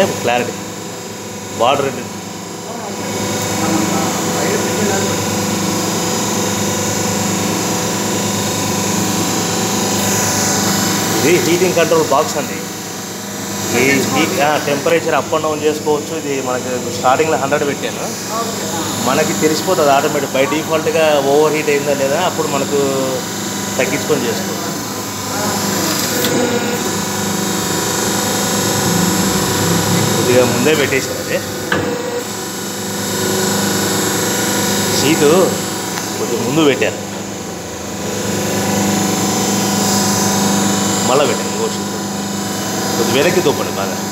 చూడండి clarity border ఇది heating control box అండి ఈ heat temperature up and down చేసుకోవచ్చు ఇది మనకి స్టార్టింగ్లో హండ్రెడ్ పెట్టాను మనకి తెలిసిపోతుంది ఆటోమేటిక్ బై డిఫాల్ట్గా ఓవర్ హీట్ అయిందా లేదా అప్పుడు మనకు తగ్గించుకొని చేసుకోవచ్చు కొద్దిగా ముందే పెట్టేసాను అది సీటు కొద్దిగా ముందు పెట్టాను మళ్ళీ పెట్టాను ఇంకో సీటు కొద్దిగా వెనక్కి తోపండి బాగా